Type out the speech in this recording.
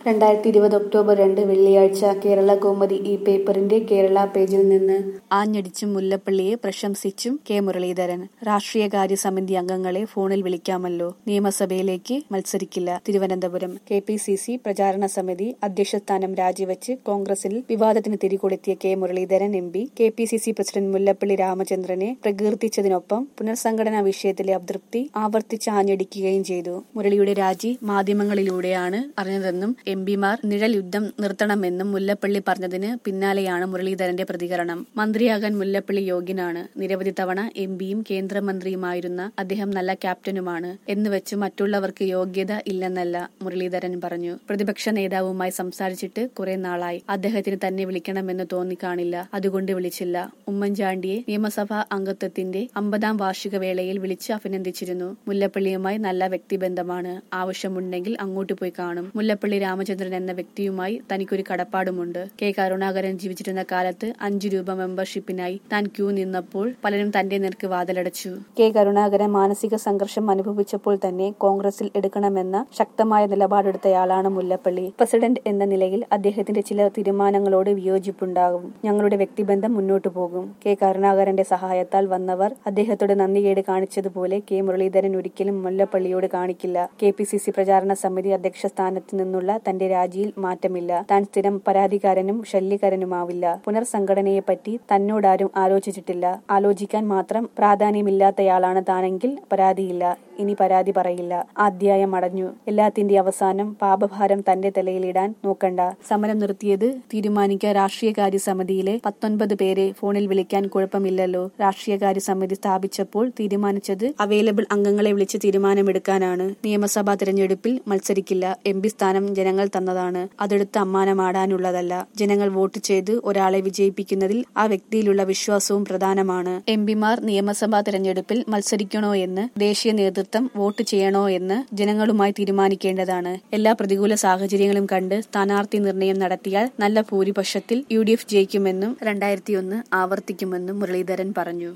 രണ്ടായിരത്തി ഇരുപത് ഒക്ടോബർ രണ്ട് വെള്ളിയാഴ്ച കേരള കൗമുദി ഈ പേപ്പറിന്റെ കേരള പേജിൽ നിന്ന് ആഞ്ഞടിച്ചും മുല്ലപ്പള്ളിയെ പ്രശംസിച്ചും കെ മുരളീധരൻ രാഷ്ട്രീയകാര്യ സമിതി അംഗങ്ങളെ ഫോണിൽ വിളിക്കാമല്ലോ നിയമസഭയിലേക്ക് മത്സരിക്കില്ല Thiruvananthapuram K P C C പ്രചാരണ സമിതി അധ്യക്ഷസ്ഥാനം രാജിവെച്ച് കോൺഗ്രസിൽ വിവാദത്തിന് തിരികൊളുത്തിയ K Muraleedharan M P K P C C president Mullappally രാമചന്ദ്രനെ പ്രകീർത്തിച്ചതിനൊപ്പം പുനർസംഘടനാ വിഷയത്തിലെ അതൃപ്തി ആവർത്തിച്ച് ആഞ്ഞടിക്കുകയും ചെയ്തു മുരളിയുടെ രാജി മാധ്യമങ്ങളിലൂടെയാണ് അറിഞ്ഞതെന്നും എം പിമാർ നിഴൽ യുദ്ധം നിർത്തണമെന്നും മുല്ലപ്പള്ളി പറഞ്ഞതിന് പിന്നാലെയാണ് മുരളീധരന്റെ പ്രതികരണം മന്ത്രിയാകാൻ മുല്ലപ്പള്ളി യോഗ്യനാണ് നിരവധി തവണ എം പിയും കേന്ദ്രമന്ത്രിയുമായിരുന്ന അദ്ദേഹം നല്ല ക്യാപ്റ്റനുമാണ് എന്നുവെച്ച് മറ്റുള്ളവർക്ക് യോഗ്യത ഇല്ലെന്നല്ല മുരളീധരൻ പറഞ്ഞു പ്രതിപക്ഷ നേതാവുമായി സംസാരിച്ചിട്ട് കുറെ നാളായി അദ്ദേഹത്തിന് തന്നെ വിളിക്കണമെന്ന് തോന്നിക്കാണില്ല അതുകൊണ്ട് വിളിച്ചില്ല ഉമ്മൻചാണ്ടിയെ നിയമസഭാ അംഗത്വത്തിന്റെ അമ്പതാം വാർഷിക വേളയിൽ വിളിച്ച് അഭിനന്ദിച്ചിരുന്നു മുല്ലപ്പള്ളിയുമായി നല്ല വ്യക്തിബന്ധമാണ് ആവശ്യമുണ്ടെങ്കിൽ അങ്ങോട്ട് പോയി കാണും മുല്ലപ്പള്ളി രാമചന്ദ്രൻ എന്ന വ്യക്തിയുമായി തനിക്കൊരു കടപ്പാടുമുണ്ട് കെ കരുണാകരൻ ജീവിച്ചിരുന്ന കാലത്ത് അഞ്ചു രൂപ മെമ്പർഷിപ്പിനായി താൻ ക്യൂ നിന്നപ്പോൾ പലരും തന്റെ നേർക്ക് വാതിലടച്ചു കെ കരുണാകരൻ മാനസിക സംഘർഷം അനുഭവിച്ചപ്പോൾ തന്നെ കോൺഗ്രസിൽ എടുക്കണമെന്ന ശക്തമായ നിലപാടെടുത്തയാളാണ് മുല്ലപ്പള്ളി പ്രസിഡന്റ് എന്ന നിലയിൽ അദ്ദേഹത്തിന്റെ ചില തീരുമാനങ്ങളോട് വിയോജിപ്പുണ്ടാകും ഞങ്ങളുടെ വ്യക്തിബന്ധം മുന്നോട്ടു പോകും കെ കരുണാകരന്റെ സഹായത്താൽ വന്നവർ അദ്ദേഹത്തോട് നന്ദികേട് കാണിച്ചതുപോലെ കെ മുരളീധരൻ ഒരിക്കലും മുല്ലപ്പള്ളിയോട് കാണിക്കില്ല കെ പി സി സി പ്രചാരണ സമിതി അധ്യക്ഷ സ്ഥാനത്ത് നിന്നുള്ള തന്റെ രാജിയിൽ മാറ്റമില്ല താൻ സ്ഥിരം പരാതിക്കാരനും ശല്യക്കാരനുമാവില്ല പുനർസംഘടനയെപ്പറ്റി തന്നോടാരും ആലോചിച്ചിട്ടില്ല ആലോചിക്കാൻ മാത്രം പ്രാധാന്യമില്ലാത്തയാളാണ് താനെങ്കിൽ പരാതിയില്ല ഇനി പരാതി പറയില്ല ആ അധ്യായം അടഞ്ഞു എല്ലാത്തിന്റെ അവസാനം പാപഭാരം തന്റെ തലയിലിടാൻ നോക്കണ്ട സമരം നിർത്തിയത് തീരുമാനിക്കാൻ രാഷ്ട്രീയകാര്യ സമിതിയിലെ പത്തൊൻപത് പേരെ ഫോണിൽ വിളിക്കാൻ കുഴപ്പമില്ലല്ലോ രാഷ്ട്രീയകാര്യ സമിതി സ്ഥാപിച്ചപ്പോൾ തീരുമാനിച്ചത് അവൈലബിൾ അംഗങ്ങളെ വിളിച്ച് തീരുമാനമെടുക്കാനാണ് നിയമസഭാ തിരഞ്ഞെടുപ്പിൽ മത്സരിക്കില്ല എം പി സ്ഥാനം ജനങ്ങൾ തന്നതാണ് അതെടുത്ത് അമ്മാനമാടാനുള്ളതല്ല ജനങ്ങൾ വോട്ട് ചെയ്ത് ഒരാളെ വിജയിപ്പിക്കുന്നതിൽ ആ വ്യക്തിയിലുള്ള വിശ്വാസവും പ്രധാനമാണ് എം പിമാർ നിയമസഭാ തെരഞ്ഞെടുപ്പിൽ മത്സരിക്കണോ എന്ന് ദേശീയ നേതൃത്വം വോട്ട് ചെയ്യണോ എന്ന് ജനങ്ങളുമായി തീരുമാനിക്കേണ്ടതാണ് എല്ലാ പ്രതികൂല സാഹചര്യങ്ങളും കണ്ട് സ്ഥാനാർത്ഥി നിർണയം നടത്തിയാൽ നല്ല ഭൂരിപക്ഷത്തിൽ യു ഡി എഫ് ജയിക്കുമെന്നും രണ്ടായിരത്തിയൊന്ന് ആവർത്തിക്കുമെന്നും മുരളീധരൻ പറഞ്ഞു